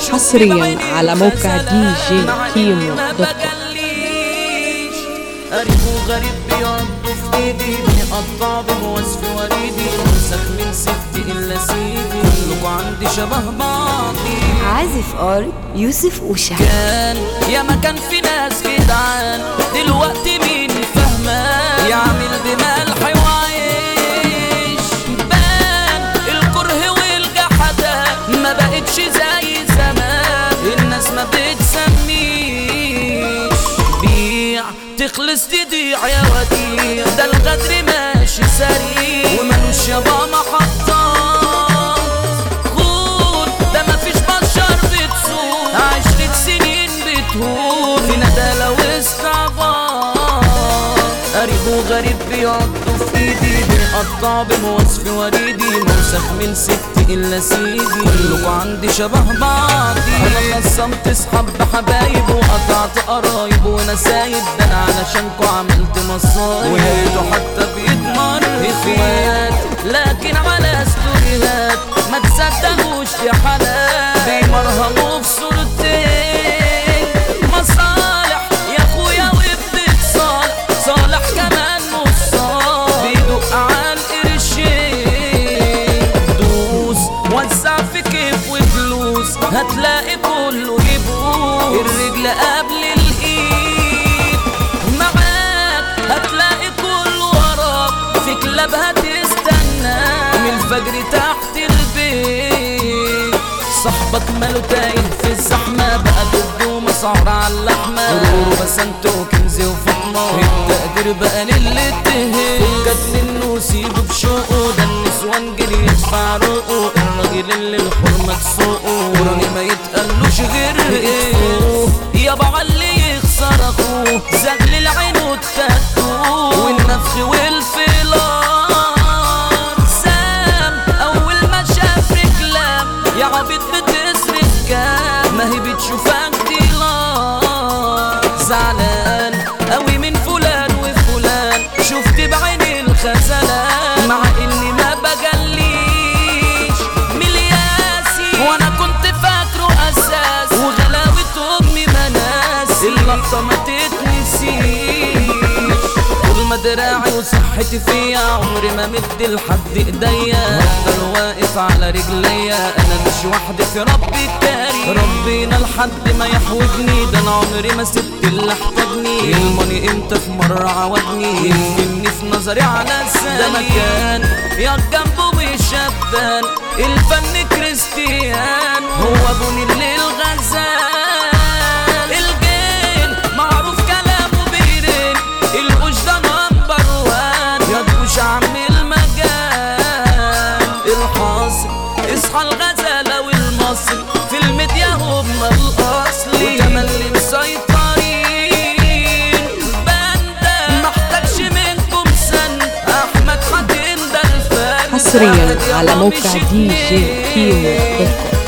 حصريا على موقع دي جي كيمو دوت كوم قريب وغريب بيعضوا في ايدي بيقطع بمواسف وريدي مسخ من ستي الا سيدي كلكوا عندي شبه بعضي عازف ار يوسف اوشا كان يا ما كان في ناس جدعان دلوقتي مين فهمان يعمل بملح وعيش بان الكره والجحدان ما بقتش زي زمان الناس ما بتسميش بيع تخلص تضيع يا وديع ده الغدر ماشي سريع ومالوش يابا محطات خون ده مفيش بشر بتسوق عشرة سنين بتهون في ندالة واستعباط قريب وغريب بيعضوا في ايدي بيقطع بمواسف وريدي موسخ من ستي الا سيدي كلكوا عندي شبه بعضي انا خصمت اصحاب بحبايب وقطعت قرايب وانا سايب ده انا علشانكوا عملت مصايب وهيتوا حتى بيتمر اخوات لكن على ستوريهات ما تصدقوش يا حالات بيمرهموا في صورتين مصالح يا اخويا وبتتصالح صالح كمان مش صالح بيدق على القرشين دوس وزع في كيف وفلوس هتلاقي كله يبوس الرجل قبل الايد معاك هتلاقي كله وراك في كلاب هتستنى من الفجر تحت البيت صاحبك ماله تايه في الزحمة بقى ضده مسعر على اللحمة غرور بسنته كنزي وفطمة التقدير بقى للاتهام فكك منه سيبه بشوقه ده النسوان جري يدفع روقه الراجل اللي الحرمة تسوقه وراني ما يتقالوش غير ايه يابا علي يخسر اخوه زغل العين والتاتو والنفخ والفلار سام اول ما شاف رجلام يا عبيط بتصرف كام ما هي بتشوفك ديلار زعلان قوي من فلان وفلان شفت بعيني الخزلان مع اني ما بجليش ملياسي وانا كنت فاكره اساس وغلاوة امي مناس اللقطة ما تتنسيش طول ما دراعي وصحتي فيا عمري ما مد لحد ايديا افضل واقف على رجليا انا مش وحدي في ربي الكريم ربنا لحد ما يحوجني ده انا عمري ما سبت اللي احتاجني يلمني امتى في مره عودني يهمني في نظري على السنين ده مكان يا جنبه بيشبان الفن كريستيان هو بني الليل غزال الجيل معروف كلامه بيرين القش ده نمبر وان يا تبوش عم المجال الحاصل اصحى الغزالة والمصري في الميديا هم الاصلي وتملي مسيطرين باندا محتاجش منكم سن احمد حاتم ده الفن حصريا على موقع دي جي كيمو دوت كوم